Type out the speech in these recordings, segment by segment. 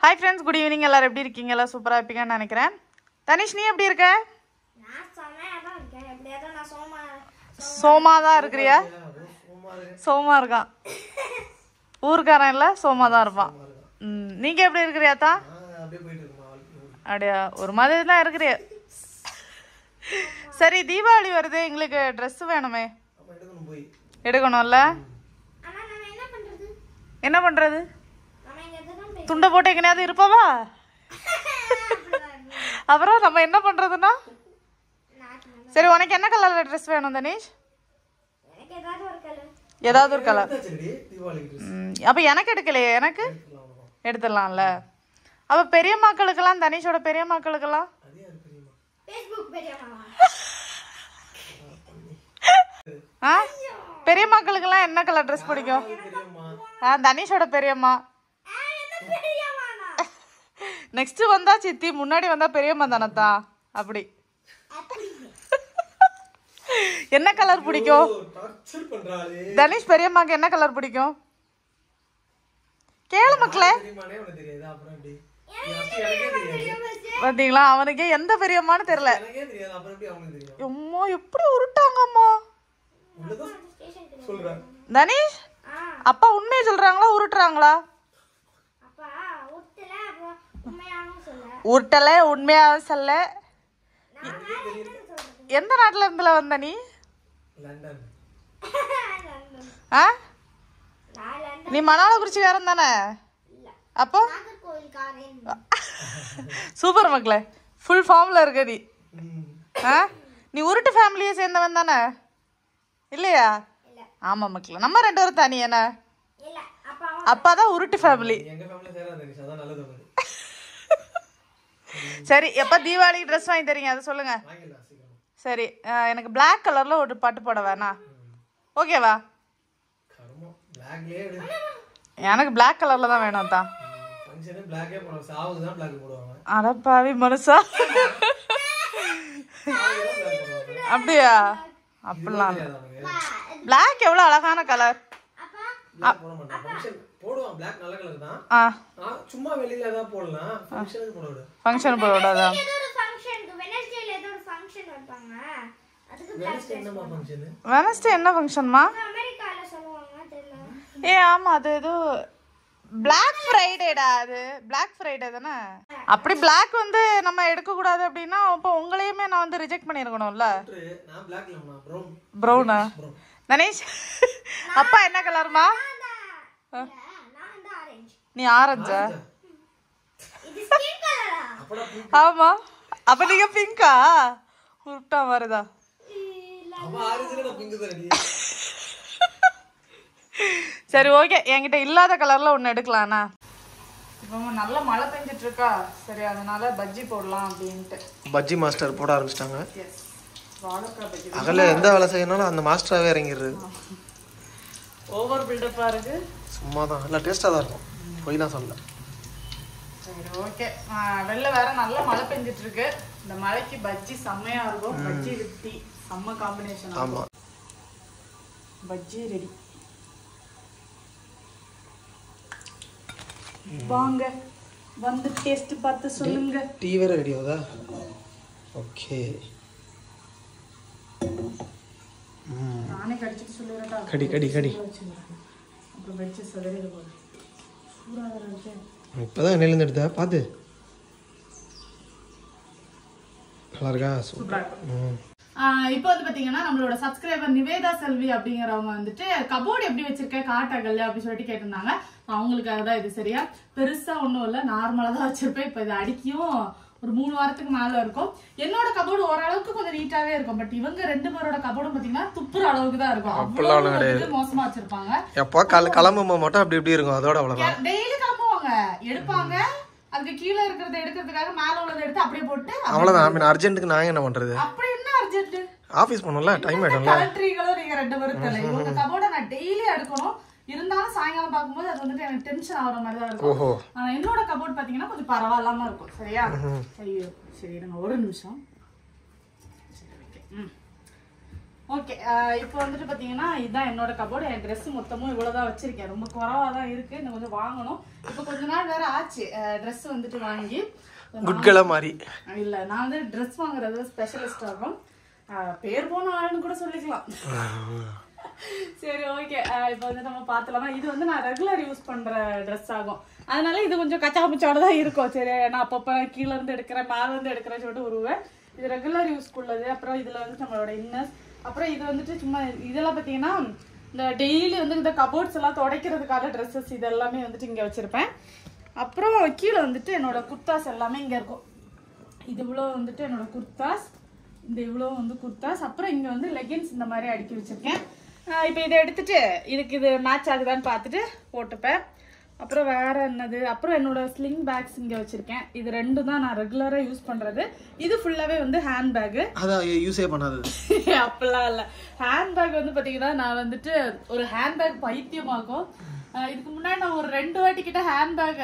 Hi friends good evening எல்லாரும் எப்படி இருக்கீங்க எல்லாம் சூப்பராக இருப்பீங்கன்னு நினைக்கிறேன் தனிஷ் நீ எப்படி இருக்க நான் செமையா தான் இருக்கேன் எப்படியாவது நான் சோமா சோமா தான் இருக்கிறியா சோமா இருக்கான் ஊருக்காரன் இல்லை சோமா தான் இருப்பான் ம் நீங்கள் எப்படி இருக்கிறியாத்தா அப்படியா ஒரு மாதிரி தான் இருக்கிறிய சரி தீபாவளி வருது எங்களுக்கு ட்ரெஸ் வேணுமே எடுக்கணும்ல ஆனா நம்ம என்ன பண்றது என்ன பண்ணுறது நம்ம இங்க தான் துண்டை போட்டு எங்கேயாவது இருப்பவா அப்புறம் நம்ம என்ன பண்ணுறதுன்னா சரி உனக்கு என்ன கலரில் ட்ரெஸ் வேணும் தனீஷ் எனக்கு ஏதாவது ஒரு கலர் ஏதாவது ஒரு கலர் அப்போ எனக்கு எடுக்கலையே எனக்கு எடுத்துடலாம்ல அப்போ பெரிய மக்களுக்கெல்லாம் தனீஷோட பெரிய மக்களுக்கெல்லாம் ஃபேஸ்புக் பெரியம்மா ஆ பெரிய மக்களுக்கெல்லாம் என்ன கலர் ட்ரெஸ் பிடிக்கும் ஆ தனீஷோட பெரியம்மா பெரியம்மாண்ணா நெக்ஸ்ட் வந்தா சித்தி முன்னாடி வந்தா பெரியம்மா தானத்தா அப்படி என்ன கலர் பிடிக்கும் தனிஷ் பெரியம்மாக்கு என்ன கலர் பிடிக்கும் கேளு மக்களே பாத்தீங்களா அவனுக்கே எந்த பெரியம்மான்னு தெரியல அம்மா எப்படி உருட்டாங்கம்மா தனிஷ் ஆ அப்பா உண்மையை சொல்றாங்களா உருட்டுறாங்களா அப்பா ஒத்துல அப்போ உண்மையானும் சொல்ல உருட்டல உண்மையா சொல்ல நான் என்னன்னு சொல்றது எந்த நாட்டுல இருந்துல வந்த நீ லண்டன். ஆ நான் லண்டன் நீ மணாலக்குறிச்சிக்காரன் தானே இல்ல அப்போ நாகர்கோவில்காரன் சூப்பர் மக்களே ஃபுல் ஃபார்ம்ல இருக்க நீ ஆ நீ உருட்டு ஃபேமிலியை சேர்ந்தவன் தானே இல்லையா இல்ல ஆமா மக்களே நம்ம ரெண்டு பேரும் தனி என்ன இல்ல அப்பா அவன் அப்பா தான் உருட்டு ஃபேமிலி சரி எப்போ தீபாவளிக்கு ட்ரெஸ் வாங்கி தரீங்க அதை சொல்லுங்க சரி அஹ், எனக்கு Black கலர்ல ஒரு பட்டு போட வேணா ஓகேவா எனக்கு Black கலர்ல தான் வேணும் தான் அடப்பாவி மனுஷா அப்படியா அப்படிலாம் இல்ல. Black எவ்வளோ அழகான கலர் போடுவான் பிளாக் நல்ல கலர் தான் ஆ நான் சும்மா வெளியில ஏதாவது போடலாம் ஃபங்க்ஷனுக்கு போட விடு ஃபங்க்ஷன் போடாதா ஏதோ ஒரு ஃபங்க்ஷனுக்கு வெனஸ்டேல ஏதோ ஒரு ஃபங்க்ஷன் வைப்பாங்க அதுக்கு black வெனஸ்டே என்னமா ஃபங்க்ஷனு வெனஸ்டே என்ன ஃபங்க்ஷன்மா dress. அமெரிக்கால சொல்லுவாங்க தெரியல ஏ ஆமா அது ஏதோ Black ஃப்ரைடேடா அது Black ஃப்ரைடே தானே அப்படி Black வந்து நம்ம எடுக்க கூடாது அப்படின்னா அப்போ உங்களையுமே நான் வந்து ரிஜெக்ட் பண்ணிருக்கணும்ல நான் பிளாக் இல்லம்மா ப்ரௌன் ப்ரௌனா தனேஷ் அப்பா என்ன கலர்மா இல்ல, நான் வந்து ஆரஞ்சு நீ ஆரஞ்சா இது ஸ்கின் கலரா அப்படா ஆமா அப்ப நீங்க பிங்கா உருட்டா வருதா அவ ஆரஞ்சுல நான் பிங்க் தான் ரெடி சரி ஓகே என்கிட்ட இல்லாத கலர்ல ஒன்று எடுக்கலாண்ணா இப்போ நல்ல மழை பெஞ்சிட்டு இருக்கா சரி அதனால பஜ்ஜி போடலாம் அப்படின்ட்டு பஜ்ஜி மாஸ்டர் போட ஆரம்பிச்சிட்டாங்க எஸ் வாழைக்காய் பஜ்ஜி அகல எந்த வேலை செய்யணும்னாலும் அந்த மாஸ்டராகவே இறங்கிடுறது ஓவர் பில்டப்பாக இருக்கு சும்மா தான் இல்லை டேஸ்ட்டாக தான் இருக்கும் பொய்லாம் சொல்லல சரி ஓகே வெளில வேற நல்ல மழை பெஞ்சிட்டு இருக்கு இந்த மழைக்கு பஜ்ஜி செம்மையா இருக்கும் பஜ்ஜி வித் டீ செம்ம காம்பினேஷன் ஆமாம் பஜ்ஜி ரெடி வாங்க வந்து டேஸ்ட் பார்த்து சொல்லுங்க டீ வேற ரெடி ஆகுதா ஓகே நானே கடிச்சிட்டு சொல்லிடுறேன்டா கடி கடி கடி அப்புறம் வச்சு சதவீத போகுது சூடாக வேற இருக்கு இப்போ தான் எண்ணெயிலேருந்து எடுத்தா பார்த்து நல்லா இருக்கா சூப்பர் ம் இப்போ வந்து பாத்தீங்கன்னா நம்மளோட சப்ஸ்கிரைபர் நிவேதா செல்வி அப்படிங்கிறவங்க வந்துட்டு கபோர்டு எப்படி வச்சிருக்க காட்டகல் அப்படின்னு சொல்லிட்டு கேட்டிருந்தாங்க அவங்களுக்காக தான் இது சரியா பெருசா ஒன்றும் இல்லை நார்மலாக தான் வச்சிருப்பேன் இப்போ இது அடிக்கியும் ஒரு மூணு வாரத்துக்கு மேல இருக்கும் என்னோட கபோர்டு ஓரளவுக்கு கொஞ்சம் நீட்டாவே இருக்கும் பட் இவங்க ரெண்டு பேரோட கபோர்டும் பாத்தீங்கன்னா துப்புற அளவுக்கு தான் இருக்கும் அப்படிலாம் அவ்வளவு ஒண்ணும் வந்துட்டு மோசமா வச்சிருப்பாங்க எப்போ கல கிளம்பும்போது மட்டும் அப்படி இப்படி இருக்கும் அதோட அவ்வளோதான் டெய்லி கிளம்புவாங்க எடுப்பாங்க அதுக்கு கீழே இருக்கிறத எடுக்கிறதுக்காக மேல உள்ளதை எடுத்து அப்படியே போட்டு அவ்வளோதான் ஐ மீன் அர்ஜென்ட்டுக்கு நான் என்ன பண்ணுறது அப்படி என்ன அர்ஜென்ட் ஆஃபீஸ் பண்ணணும்ல டைம் ஆகிடும்ல கலட்ரிகளும் நீங்க ரெண்டு பேரும் தெரியல இவங்க கபோர்டை நான் டெய்லி எடுக்கணும் இருந்தாலும் சாயங்காலம் பார்க்கும்போது அது வந்துட்டு எனக்கு டென்ஷன் ஆகுற மாதிரி தான் இருக்கும் ஓஹோ ஆனா என்னோட கபோர்ட் பாத்தீங்கன்னா கொஞ்சம் பரவாயில்லாம இருக்கும் சரியா ஐயோ சரி இருங்க ஒரு நிமிஷம் சரி, okay. ம். ஓகே இப்போ வந்துட்டு பாத்தீங்கன்னா இதுதான் என்னோட கபோர்டு என் Dress மொத்தமும் இவ்வளவுதான் வச்சிருக்கேன் ரொம்ப குறவா தான் இருக்கு இன்னும் கொஞ்சம் வாங்கணும் இப்போ கொஞ்ச நாள் வேற ஆச்சு Dress வந்துட்டு வாங்கி குட்கலா மாதிரி இல்ல நான் வந்து ட்ரெஸ் வாங்குறது ஸ்பெஷலிஸ்ட் ஆகும் அஹ், பேர் போன ஆளுன்னு கூட சொல்லிக்கலாம் சரி ஓகே இப்போ வந்து நம்ம பார்த்தலாமா இது வந்து நான் ரெகுலர் யூஸ் பண்ற ட்ரெஸ் ஆகும் அதனால இது கொஞ்சம் கச்சா பிச்சோட தான் இருக்கும் சரி நான் அப்பப்போ கீழ இருந்து எடுக்கிறேன் மேல இருந்து எடுக்கிறேன்னு சொல்லிட்டு உருவேன் இது ரெகுலர் யூஸ்க்குள்ளது அப்புறம் இதுல வந்து நம்மளோட இன்னர்ஸ் அப்புறம் இது வந்துட்டு சும்மா இதெல்லாம் பார்த்தீங்கன்னா இந்த டெய்லி வந்து இந்த கபோர்ட்ஸ் எல்லாம் துடைக்கிறதுக்கான ட்ரெஸ்ஸஸ் இது எல்லாமே வந்துட்டு இங்க வச்சிருப்பேன் அப்புறம் கீழே வந்துட்டு என்னோட குர்தாஸ் எல்லாமே இங்க இருக்கும் இது இவ்வளோ வந்துட்டு என்னோட குர்தாஸ் இந்த இவ்வளோ வந்து குர்தாஸ் அப்புறம் இங்க வந்து லெகின்ஸ் இந்த மாதிரி அடுக்கி வச்சிருக்கேன் இப்போ இதை எடுத்துட்டு இதுக்கு இது மேட்ச் ஆகுதான்னு பார்த்துட்டு போட்டுப்பேன் அப்புறம் வேற என்னது அப்புறம் என்னோட ஸ்லிங் பேக்ஸ் இங்க வச்சிருக்கேன் இது ரெண்டு தான் நான் ரெகுலரா யூஸ் பண்றது இது ஃபுல்லாவே வந்து ஹேண்ட் பேக் அதான் யூஸே பண்ணாதது அப்படிலாம் இல்ல ஹேண்ட் பேக் வந்து பாத்தீங்கன்னா நான் வந்துட்டு ஒரு ஹேண்ட் பேக் பைத்தியமாகும் அஹ் இதுக்கு முன்னாடி நான் ஒரு ரெண்டு வாட்டி கிட்ட ஹேண்ட் பேக்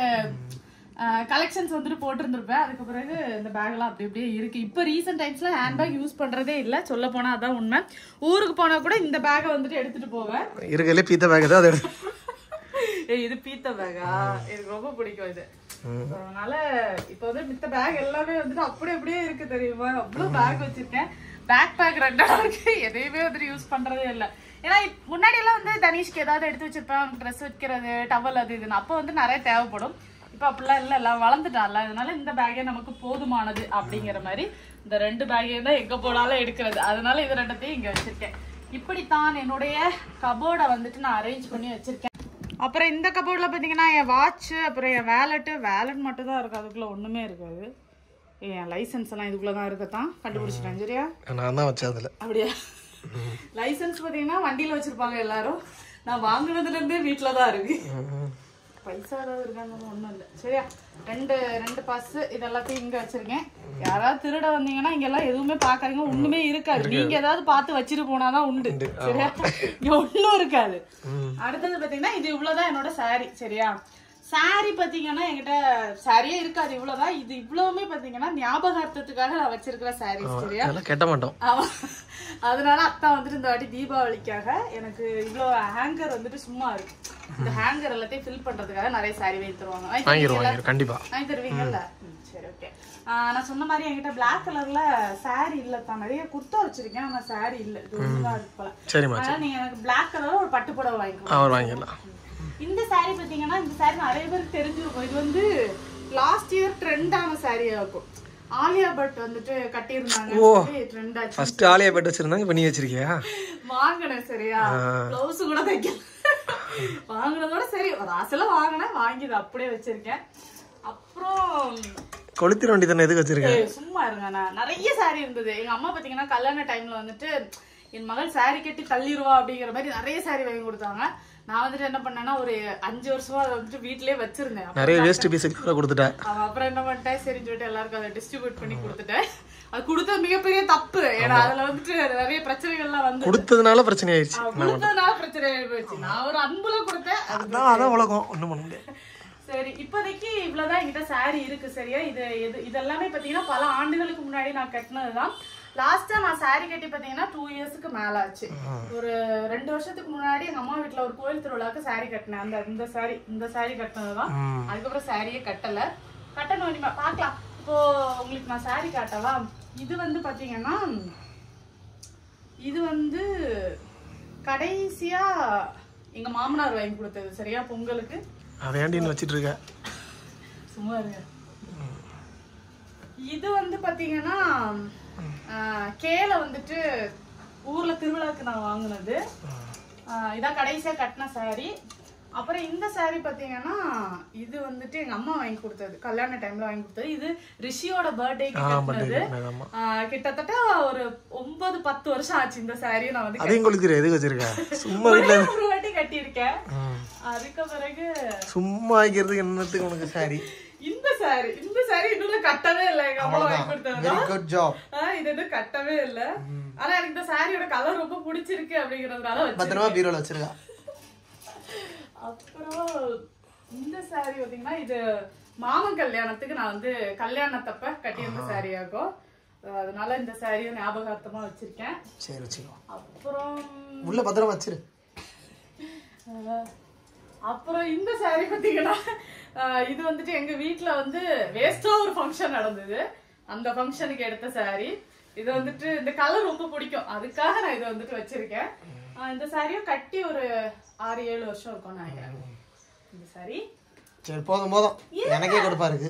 கலெக்ஷன்ஸ் வந்துட்டு போட்டிருந்திருப்பேன் அதுக்கு பிறகு இந்த பேக்லாம் அப்படி அப்படியே இருக்கு இப்போ ரீசெண்ட் டைம்ஸ்ல ஹேண்ட் பேக் யூஸ் பண்றதே இல்ல சொல்ல போனா அதான் உண்மை ஊருக்கு போனா கூட இந்த பேக்கை வந்துட்டு எடுத்துட்டு போவேன் இருக்கலே பீத்த பேக் தான் அதை எடுத்து ஏய், இது பீத்த பேக்கா எனக்கு ரொம்ப பிடிக்கும் இது அதனால இப்போ வந்து மித்த பேக் எல்லாமே வந்துட்டு அப்படி அப்படியே இருக்கு தெரியுமா அவ்வளவு பேக் வச்சிருக்கேன் பேக் பேக் ரெண்டா இருக்கு எதையுமே வந்துட்டு யூஸ் பண்றதே இல்ல ஏன்னா இப்- முன்னாடி எல்லாம் வந்து தனிஷ்க்கு ஏதாவது எடுத்து வச்சிருப்பேன் ட்ரெஸ் வைக்கிறது டவல் அது இதுன்னு அப்போ வந்து நிறைய தேவைப்படும் இப்போ அப்படிலாம் இல்லை எல்லாம் வளர்ந்துட்டான்ல அதனால இந்த பேக்கே நமக்கு போதுமானது அப்படிங்கிற மாதிரி இந்த ரெண்டு பேக்கே தான் எங்க போனாலும் எடுக்கிறது அதனால இது ரெண்டத்தையும் இங்க வச்சிருக்கேன் இப்படித்தான் என்னுடைய கபோர்டை வந்துட்டு நான் அரேஞ்ச் பண்ணி வச்சிருக்கேன் அப்புறம் இந்த கபோர்டில் பார்த்தீங்கன்னா என் வாட்ச் அப்புறம் என் வேலெட்டு வேலட் மட்டும் தான் இருக்கு அதுக்குள்ள ஒண்ணுமே இருக்காது ஏய், என் லைசன்ஸ் எல்லாம் இதுக்குள்ள தான் இருக்கத்தான் கண்டுபிடிச்சிட்டேன் சரியா நான் தான் வச்சேன் அதில் அப்படியா லைசன்ஸ் பார்த்தீங்கன்னா வண்டியில வச்சிருப்பாங்க எல்லாரும் நான் வாங்குனதுல இருந்தே வீட்டில் தான் இருக்கு பைசா ஏதாவது இருக்காங்க ஒன்றும் இல்லை சரியா ரெண்டு ரெண்டு பஸ் இது எல்லாத்தையும் இங்க வச்சிருக்கேன் யாராவது திருட வந்தீங்கன்னா இங்க எல்லாம் எதுவுமே பாக்காதீங்க ஒண்ணுமே இருக்காது நீங்க ஏதாவது பார்த்து வச்சுட்டு போனாதான் உண்டு சரியா இங்க ஒண்ணும் இருக்காது அடுத்தது பாத்தீங்கன்னா இது இவ்வளவுதான் என்னோட saree சரியா saree பாத்தீங்கன்னா என்கிட்ட சாரியே இருக்காது இவ்வளவுதான் இது இவ்வளவுமே பாத்தீங்கன்னா ஞாபகார்த்தத்துக்காக நான் வச்சிருக்கிற சாரீஸ் சரியா அதெல்லாம் கெட்ட மாட்டோம் ஆமா. அதனால அத்தா வந்துட்டு இந்த வாட்டி தீபாவளிக்காக எனக்கு இவ்வளோ ஹேங்கர் வந்துட்டு சும்மா இருக்கு இந்த ஹேங்கர் எல்லாத்தையும் ஃபில் பண்றதுக்காக நிறைய சாரி வாங்கி தருவாங்க வாங்கி வாங்கிடுவோம் தருவீங்கல்ல? வாங்கிடுவோம் கண்டிப்பா வாங்கி தருவீங்கல்ல ம், சரி ஓகே நான் சொன்ன மாதிரி என்கிட்ட பிளாக் கலர்ல saree இல்ல தான் நிறைய குர்த்தா வச்சிருக்கேன் ஆனா saree இல்ல இது ஒண்ணுதான் இருக்கு போல சரிம்மா அதனால நீங்க எனக்கு பிளாக் கலர்ல ஒரு பட்டு புடவை வாங்கிக்கோங்க அவர் வாங்கிடலாம் இந்த saree பாத்தீங்கன்னா இந்த saree நிறைய பேருக்கு தெரிஞ்சிருக்கும் இது வந்து லாஸ்ட் இயர் ட்ரெண்டான சாரியா இருக்கும் ஆலியா பட் வந்துட்டு கட்டியிருந்தாங்க ட்ரெண்ட் ஆச்சு ஃபர்ஸ்ட் ஆலியா பெட் வச்சிருந்தாங்க இப்போ நீ வச்சிருக்கியா வாங்கினேன் சரியா பிளவுஸ் கூட தைக்கல வாங்குனதோட சரி ஒரு ஆசையில வாங்கினேன் வாங்கி இதை அப்படியே வச்சிருக்கேன் அப்புறம் கொளுத்திர வண்டி தானே எதுக்கு வச்சிருக்க ஏய், சும்மா இருங்க நான் நிறைய சாரி இருந்தது எங்க அம்மா பாத்தீங்கன்னா கல்யாண டைம்ல வந்துட்டு என் மகள் சாரி கட்டி தள்ளிடுவா அப்படிங்கிற மாதிரி நிறைய சாரி வாங்கி கொடுத்தாங்க நான் வந்துட்டு என்ன பண்ணேன்னா ஒரு அஞ்சு வருஷமா அதை வந்துட்டு வீட்லயே வச்சிருந்தேன் நிறைய வேஸ்ட் பீஸ் கூட கொடுத்துட்டேன் அவன் அப்புறம் என்ன பண்ணிட்டேன் சரின்னு சொல்லிட்டு எல்லாருக்கும் அதை டிஸ்ட்ரிபியூட் பண்ணி கொடுத்துட்டேன் அது கொடுத்தது மிகப்பெரிய தப்பு ஏன்னா அதுல வந்துட்டு நிறைய பிரச்சனைகள்லாம் வந்து கொடுத்ததுனால பிரச்சனை ஆயிடுச்சு அவன் கொடுத்ததுனால பிரச்சனை ஆகி போச்சு நான் ஒரு அன்புல கொடுத்தேன் அது அதான் அதான் உலகம் ஒண்ணும் பண்ண முடியாது சரி இப்போதைக்கு இவ்வளவுதான் என்கிட்ட saree இருக்கு சரியா இது இது இதெல்லாமே பாத்தீங்கன்னா பல ஆண்டுகளுக்கு முன்னாடி நான் கட்டினதுதான் லாஸ்டா நான் saree கட்டி பாத்தீங்கன்னா டூ இயர்ஸ்க்கு மேல ஆச்சு ஒரு ரெண்டு வருஷத்துக்கு முன்னாடி எங்க அம்மா வீட்ல ஒரு கோயில் திருவிழாக்கு saree கட்டினேன் அந்த இந்த saree இந்த saree கட்டினதுதான் அதுக்கப்புறம் சாரியே கட்டல கட்டணும் இனிமே பார்க்கலாம் இப்போ உங்களுக்கு நான் saree காட்டவா இது வந்து பாத்தீங்கன்னா இது வந்து கடைசியா எங்க மாமனார் வாங்கி கொடுத்தது சரியா பொங்கலுக்கு அதை ஏண்டின்னு வச்சிட்டு இருக்க சும்மா இருங்க இது வந்து பாத்தீங்கன்னா ஆஹ், கேல வந்துட்டு ஊர்ல திருவிழாக்கு நான் வாங்குனது ஆஹ், இதான் கடைசியா கட்டின saree அப்புறம் இந்த saree பாத்தீங்கன்னா இது வந்துட்டு எங்க அம்மா வாங்கி கொடுத்தது கல்யாண டைம்ல வாங்கி கொடுத்தது இது ரிஷியோட பர்த்டேக்கு கட்டினது ஆமா ஆஹ், கிட்டத்தட்ட ஒரு ஒன்பது பத்து வருஷம் ஆச்சு இந்த சாரியை நான் வந்து அதையும் கொளுத்திர எதுக்கு வச்சிருக்க சும்மா வீட்டுல ஒரே ஒரு வாட்டி கட்டியிருக்கேன் ம். அதுக்கு பிறகு சும்மா வைக்கிறதுக்கு என்னத்துக்கு உனக்கு சாரி இந்த சாரி இந்த சாரி இன்னும் கட்டவே இல்லை எங்க அம்மா வாங்கி கொடுத்தது வெரி குட் ஜாப் ஆஹ் இது இன்னும் கட்டவே இல்ல ஆனா எனக்கு இந்த சாரியோட கலர் ரொம்ப பிடிச்சிருக்கு அப்படிங்கறதுனால வச்சு பத்திரமா பீரோல வச்சிருக்கா அப்புறம் இந்த சாரி பாத்தீங்கன்னா இது மாமன் கல்யாணத்துக்கு நான் வந்து கல்யாணத்தப்ப கட்டியிருந்த சாரி ஆகும் அதனால இந்த சாரியும் ஞாபகார்த்தமா வச்சிருக்கேன் சரி வச்சுக்கோ அப்புறம் உள்ள பத்திரமா வச்சிரு அஹ், அப்புறம் இந்த saree பார்த்தீங்கன்னா அஹ், இது வந்துட்டு எங்க வீட்ல வந்து வேஸ்டா ஒரு ஃபங்க்ஷன் நடந்தது அந்த ஃபங்க்ஷனுக்கு எடுத்த saree இது வந்துட்டு இந்த கலர் ரொம்ப பிடிக்கும் அதுக்காக நான் இதை வந்துட்டு வச்சிருக்கேன் அஹ், இந்த சாரியும் கட்டி ஒரு ஆறு ஏழு வருஷம் இருக்கும்னு நினைக்கிறேன் இந்த saree சரி போதும் போதும் எனக்கே கொடுப்பா இருக்கு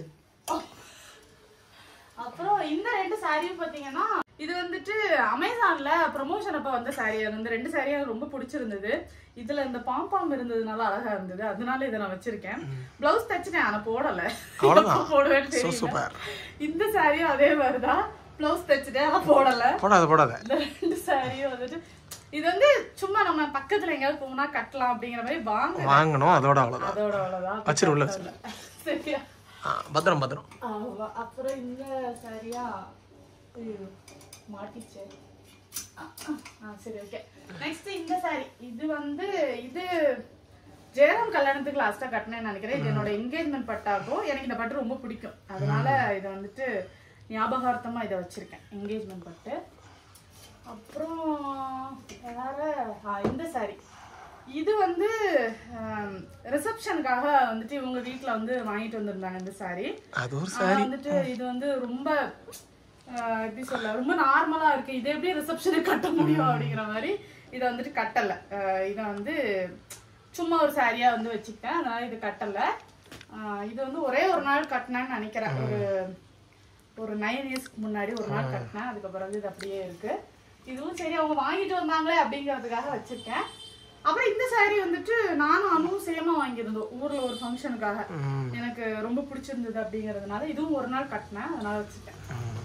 அப்புறம் இந்த ரெண்டு சாரியும் பாத்தீங்கன்னா இது வந்துட்டு அமேசான்ல ப்ரமோஷன் அப்ப வந்த சாரி அது வந்து ரெண்டு சாரியும் எனக்கு ரொம்ப பிடிச்சிருந்தது இதுல இந்த பாம்பாம் இருந்ததுனால அழகா இருந்தது அதனால இதை நான் வச்சிருக்கேன் பிளவுஸ் தச்சுனேன் ஆனா போடல அவ்வளவுதான். எப்ப போடுவேன்னு So தெரியல super. இந்த சாரியும் அதே மாதிரிதான் பிளவுஸ் தச்சுட்டேன் ஆனா போடல போடாத போடாத இந்த ரெண்டு சாரியும் வந்துட்டு இது வந்து சும்மா நம்ம பக்கத்துல எங்கேயாவது போனா கட்டலாம் அப்படிங்கிற மாதிரி வாங்க வாங்கணும் அதோட அவ்வளோதான் அதோட அவ்வளவுதான் வச்சிரு, உள்ள சரியா ஆ, பத்திரம் பத்திரம் ஆமா. அப்புறம் இந்த சாரியா ஐயோ, மாட்டிச்சே ஆ, ஆ, ஆ, சரி ஓகே நெக்ஸ்ட் இந்த சாரி இது வந்து இது ஜெயராம் கல்யாணத்துக்கு லாஸ்டா கட்டினேன்னு நினைக்கிறேன் இது என்னோட என்கேஜ்மெண்ட் பட்டாகும் எனக்கு இந்த பட்டு ரொம்ப பிடிக்கும் அதனால இதை வந்துட்டு ஞாபகார்த்தமா இதை வச்சிருக்கேன் என்கேஜ்மெண்ட் பட்டு அப்புறம் வேற ஆ, இந்த சாரி இது வந்து ரிசப்ஷனுக்காக வந்துட்டு இவங்க வீட்ல வந்து வாங்கிட்டு வந்திருந்தாங்க இந்த சாரி அது ஒரு ஆனா வந்துட்டு இது வந்து ரொம்ப ஆஹ் எப்படி சொல்ல ரொம்ப நார்மலா இருக்கு இதை எப்படி ரிசப்ஷனுக்கு கட்ட முடியும் அப்படிங்கிற மாதிரி இதை வந்துட்டு கட்டல ஆஹ் இதை வந்து சும்மா ஒரு சாரியா வந்து வச்சுக்கிட்டேன் அதனால இது கட்டல ஆஹ் இது வந்து ஒரே ஒரு நாள் கட்டினேன்னு நினைக்கிறேன் ஒரு ஒரு நைன் இயர்ஸ்க்கு முன்னாடி ஒரு நாள் கட்டினேன் அதுக்கப்புறம் இது அப்படியே இருக்கு இதுவும் சரி அவங்க வாங்கிட்டு வந்தாங்களே அப்படிங்கிறதுக்காக வச்சிருக்கேன் அப்புறம் இந்த saree வந்துட்டு நானும் அனுவும் சேமா வாங்கியிருந்தோம் ஊர்ல ஒரு ஃபங்க்ஷனுக்காக ம். எனக்கு ரொம்ப பிடிச்சிருந்தது அப்படிங்கறதுனால இதுவும் ஒரு நாள் கட்டினேன் அதனால வச்சுட்டேன்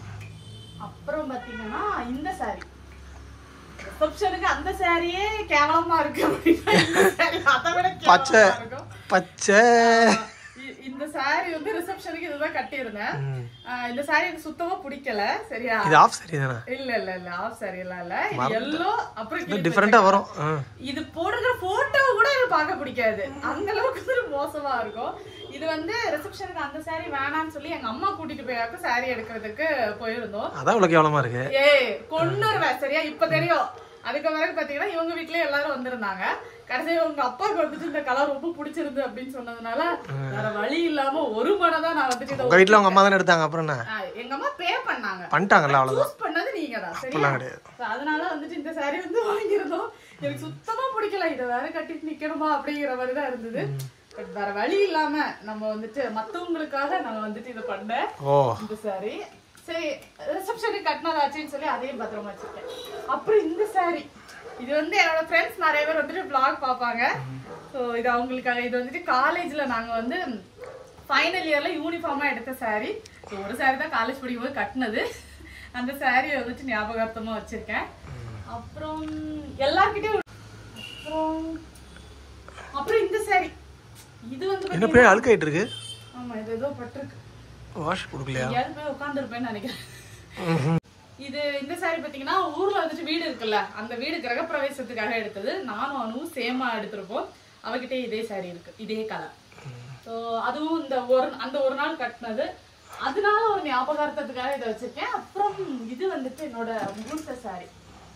அப்புறம் பாத்தீங்கன்னா இந்த saree ரிசப்ஷனுக்கு அந்த சாரியே கேவலமா இருக்கு அப்படின்னா இந்த saree அதை விட பச்சை கேவலமா இருக்கும் பச்சை இ- இந்த saree வந்து ரிசப்ஷனுக்கு இதுதான் கட்டியிருந்தேன் ம். ஆஹ் இந்த saree எனக்கு சுத்தமா பிடிக்கல சரியா இது ஆஃப் சரி தானே இல்ல இல்ல இல்ல ஆஃப் saree எல்லாம் இல்ல இது எல்லோ அப்புறம் இது கிளி டிஃப்ரெண்ட்டாக வரும் ஆ. இது போடுற போட்டோ கூட எனக்கு பார்க்க பிடிக்காது அந்த அளவுக்கு வந்து மோசமா இருக்கும் இது வந்து ரிசப்ஷனுக்கு அந்த saree வேணாம்னு சொல்லி எங்க அம்மா கூட்டிட்டு போயாக்க saree எடுக்கிறதுக்கு போயிருந்தோம் அதான் இவ்வளோ கேவலமாக இருக்கு ஏய் கொன்னுருவேன் சரியா இப்ப தெரியும் அதுக்கு பிறகு பாத்தீங்கன்னா இவங்க வீட்லயே எல்லாரும் வந்திருந்தாங்க கடைசியா உங்க அப்பாவுக்கு வந்துட்டு இந்த கலர் ரொம்ப பிடிச்சிருந்து அப்படின்னு சொன்னதுனால வேற வழி இல்லாம ஒரு மனை தான் நான் வந்துட்டு இதை உங்கள் வீட்டில் உங்கள் அம்மா தானே எடுத்தாங்க அப்புறம் என்ன ஆ, எங்க அம்மா பே பண்ணாங்க பண்ணிட்டாங்கல்ல அவ்வளோதான் சூஸ் பண்ணது நீங்க தான் சரியா அப்படிலாம் கிடையாது So, அதனால வந்துட்டு இந்த saree வந்து வாங்கியிருந்தோம் எனக்கு சுத்தமா பிடிக்கல இதை வேற கட்டிட்டு நிக்கணுமா அப்படிங்கிற மாதிரி தான் இருந்தது பட் வேற வழி இல்லாம நம்ம வந்துட்டு மத்தவங்களுக்காக நான் வந்துட்டு இதை பண்ணேன் ஓ இந்த saree சரி ரிசப்ஷனுக்கு கட்டினதாச்சுன்னு சொல்லி அதையும் பத்திரமா வச்சிருக்கேன் அப்புறம் இந்த saree இது வந்து என்னோட ஃப்ரெண்ட்ஸ் நிறைய பேர் வந்துட்டு vlog பார்ப்பாங்க ஸோ இது அவங்களுக்காக இது வந்துட்டு காலேஜ்ல நாங்க வந்து ஃபைனல் இயர்ல யூனிஃபார்மா எடுத்த saree ஸோ ஒரு saree தான் காலேஜ் படிக்கும்போது கட்டினது அந்த சாரியை வந்துட்டு ஞாபகார்த்தமா வச்சிருக்கேன் அப்புறம் எல்லார்கிட்டயும் அப்புறம் அப்புறம் இந்த saree இது வந்து என்ன பேர் அழுக்காயிட்டு இருக்கு ஆமா இது ஏதோ பட்டிருக்கு வாஷ் கொடுக்கலையா எங்கேயாவது போய் உட்காந்துருப்பேன்னு நினைக்கிறேன் இது இந்த சாரி பாத்தீங்கன்னா ஊர்ல வந்துட்டு வீடு இருக்குல்ல அந்த வீடு கிரகப்பிரவேசத்துக்காக எடுத்தது நானும் அனுவும் சேமா எடுத்திருப்போம் அவகிட்ட இதே சாரி இருக்கு இதே கலர் ஸோ அதுவும் இந்த ஒரு அந்த ஒரு நாள் கட்டினது அதனால ஒரு ஞாபகார்த்தத்துக்காக இதை வச்சிருக்கேன் அப்புறம் இது வந்துட்டு என்னோட முகூர்த்த சாரி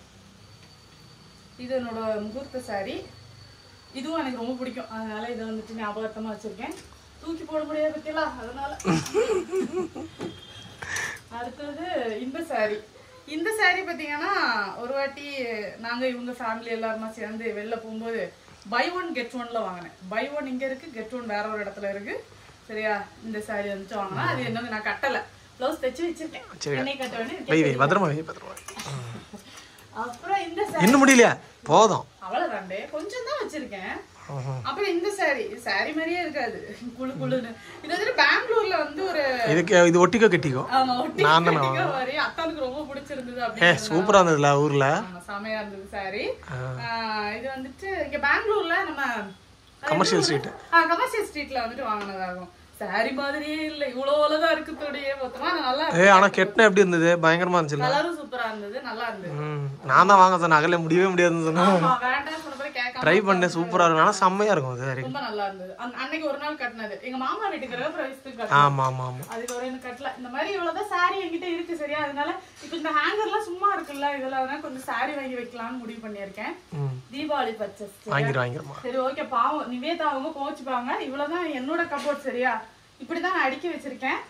இது என்னோட முகூர்த்த சாரி இதுவும் எனக்கு ரொம்ப பிடிக்கும் அதனால இதை வந்துட்டு ஞாபகார்த்தமா வச்சிருக்கேன் தூக்கி போட முடியாது பத்தியலா அதனால அடுத்தது இந்த saree இந்த saree பாத்தீங்கன்னா ஒரு வாட்டி நாங்க இவங்க ஃபேமிலி எல்லாருமா சேர்ந்து வெளில போகும்போது பை ஒன் கெட் ஒன்ல வாங்கினேன் பை ஒன் இங்க இருக்கு கெட் ஒன் வேற ஒரு இடத்துல இருக்கு சரியா இந்த saree வந்துட்டு வாங்கினா அது என்னது நான் கட்டல ப்ளவுஸ் தைச்சு வச்சிருக்கேன் வச்சிருக்க. என்னை கட்ட வேண்டிய வை வை பத்திரமா வை பத்திரமா வை. அப்புறம் இந்த saree இன்னும் முடியலையா போதும் அவ்வளவுதாண்டே கொஞ்சம் தான் வச்சிருக்கேன் ம்ஹும். அப்புறம் இந்த saree saree மாதிரியே இருக்காது குளு குளுன்னு இது வந்துட்டு பெங்களூர்ல வந்து ஒரு இதுக்கு இது ஒட்டிக்கோ கட்டிக்கோ ஆமா ஒட்டி நான் தானே கட்டிக்க மாதிரி அத்தானுக்கு ரொம்ப பிடிச்சிருந்தது ஏ அப்படின்னு சூப்பரா இருந்ததுல ஊர்ல ஆமா, செமையா இருந்தது சாரி இது வந்துட்டு இங்க பெங்களூர்ல நம்ம Commercial street. கமர்ஷியல் ஸ்ட்ரீட்ல வந்துட்டு வாங்கினதாகும் சாரி மாதிரியே இல்ல இவ்வளவுலதான் இருக்கு தோடையே மொத்தமா ஆனா நல்லா ஏ ஆனா கெட்டின எப்படி இருந்தது பயங்கரமா இருந்துச்சுல்ல கலரும் சூப்பரா இருந்தது நல்லா இருந்தது ம் நான் தான் வாங்க சொன்னேன் அகல முடியவே முடியாதுன்னு சொன்னேன் ஆமா வேண்டாம் சொன்ன பிறகு கேட்காம ட்ரை பண்ணேன் சூப்பரா இருக்கும் ஆனா செம்மையா இருக்கும் அது வரைக்கும் ரொம்ப நல்லா இருந்தது அன்- அன்னைக்கு ஒரு நாள் கட்டினது எங்க மாமா வீட்டுக்கு பிரவேசத்துக்கு கட்டினது ஆமா ஆமா ஆமா அதுக்கு ஒரு எனக்கு கட்டல இந்த மாதிரி இவ்வளவுதான் சாரி என்கிட்ட இருக்கு சரியா அதனால இப்ப இந்த ஹேங்கர்லாம் சும்மா இருக்குல்ல இதுல அதனால கொஞ்சம் சாரி வாங்கி வைக்கலாம்னு முடிவு பண்ணியிருக்கேன் ம் தீபாவளி பர்ச்சேஸ் வாங்கிடு வாங்கிடுமா சரி ஓகே பாவம் நிவேதா அவங்க கோச்சுப்பாங்க இவ்வளவுதான் என்னோட கபோர்ட் சரியா இப்படிதான் நான் அடுக்கி வச்சிருக்கேன்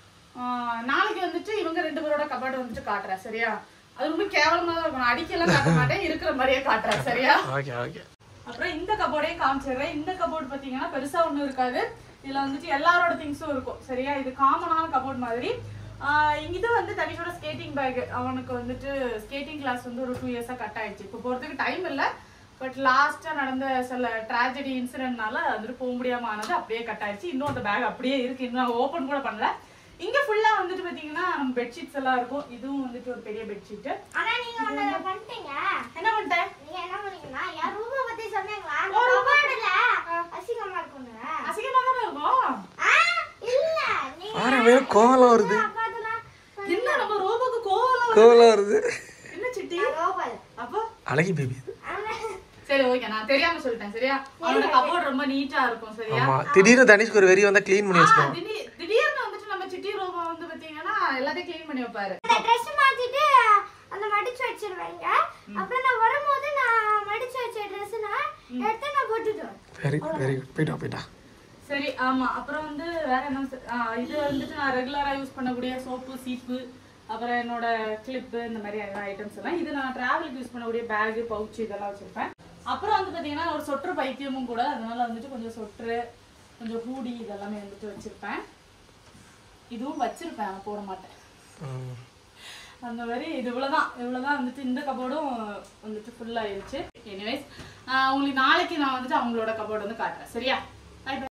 ஆஹ் நாளைக்கு வந்துட்டு இவங்க ரெண்டு பேரோட கபோர்டு வந்துட்டு காட்டுறேன் சரியா அது ரொம்ப கேவலமா தான் இருக்கும் நான் அடிக்கலாம் காட்ட மாட்டேன் இருக்கிற மாதிரியே காட்டுறேன் சரியா ஓகே ஓகே அப்புறம் இந்த கபோர்டையும் காமிச்சிடுறேன் இந்த கபோர்டு பாத்தீங்கன்னா பெருசா ஒண்ணும் இருக்காது இதுல வந்துட்டு எல்லாரோட திங்ஸும் இருக்கும் சரியா இது காமனான கபோர்ட் மாதிரி ஆஹ் இது வந்து தனிஷோட ஸ்கேட்டிங் பேக் அவனுக்கு வந்துட்டு ஸ்கேட்டிங் கிளாஸ் வந்து ஒரு டூ இயர்ஸா கட் ஆயிடுச்சு இப்போ போறதுக்கு டைம் இல்ல பட் லாஸ்டா நடந்த சில ட்ராஜடி இன்சிடென்ட்னால வந்துட்டு போக முடியாம ஆனது அப்படியே கட் ஆயிடுச்சு இன்னும் அந்த பேக் அப்படியே இருக்கு இன்னும் ஓபன் கூட பண்ணல இங்க ஃபுல்லா வந்துட்டு பாத்தீங்கன்னா நம்ம பெட்ஷீட்ஸ் எல்லாம் இருக்கும் இதுவும் வந்துட்டு ஒரு பெரிய பெட்ஷீட் ஆனா நீங்க ஒண்ணு பண்ணிட்டீங்க என்ன பண்ணிட்டேன் நீங்க என்ன பண்ணீங்கன்னா என் ரூமை பத்தி சொன்னீங்களா அந்த கபோர்டுல அசிங்கமா இருக்குங்க அசிங்கமா தானே இருக்கும் ஆ இல்ல நீங்க ஆற வேணும் கோவலம் வருது அப்பதான் என்ன நம்ம ரோபோக்கு கோவம் கோவலம் வருது என்ன சிட்டி ரோபல் அப்போ அழகி பேபி இது சரி ஓகே நான் தெரியாம சொல்லிட்டேன் சரியா அவனோட கபோர்ட் ரொம்ப நீட்டா இருக்கும் சரியா ஆமா திடீர்னு தனிஷ்க்கு ஒரு வெறி வந்தா க்ளீன் பண்ணி ஆ, வச்சிருவோம் திடீர் திடீர்னு வந்துட்டு நம்ம சிட்டி ரோபோ வந்து பாத்தீங்கன்னா எல்லாத்தையும் க்ளீன் பண்ணி வைப்பாரு அந்த ட்ரெஸ் மாத்திட்டு அந்த மடிச்சு வச்சிருவாங்க அப்புறம் நான் வரும்போது நான் மடிச்சு வச்ச ட்ரெஸ் நான் எடுத்து நான் போட்டுடுவேன் வெரி குட் வெரி குட் போயிட்டா போயிட்டா சரி ஆமா அப்புறம் வந்து வேற என்ன சொ- ஆ, இது வந்துட்டு நான் ரெகுலரா யூஸ் பண்ணக்கூடிய சோப்பு சீப்பு அப்புறம் என்னோட கிளிப்பு இந்த மாதிரி ஐட்டம்ஸ் எல்லாம் இது நான் டிராவலுக்கு யூஸ் பண்ணக்கூடிய பேகு பவுச் இதெல்லாம் வச்சிருப்பேன் அப்புறம் வந்து பாத்தீங்கன்னா ஒரு சொட்டர் பைத்தியமும் கூட அதனால வந்துட்டு கொஞ்சம் சொட்டரு கொஞ்சம் ஹூடி இதெல்லாமே வந்துட்டு வச்சிருப்பேன் இதுவும் வச்சிருப்பேன் ஆனா போட மாட்டேன் ம். அந்த மாதிரி இது இவ்வளவுதான் இவ்வளவுதான் வந்துட்டு இந்த கபோர்டும் வந்துட்டு ஃபுல் ஆயிருச்சு எனிவேஸ் உங்களுக்கு நாளைக்கு நான் வந்துட்டு அவங்களோட கபோர்டு வந்து காட்டுறேன் சரியா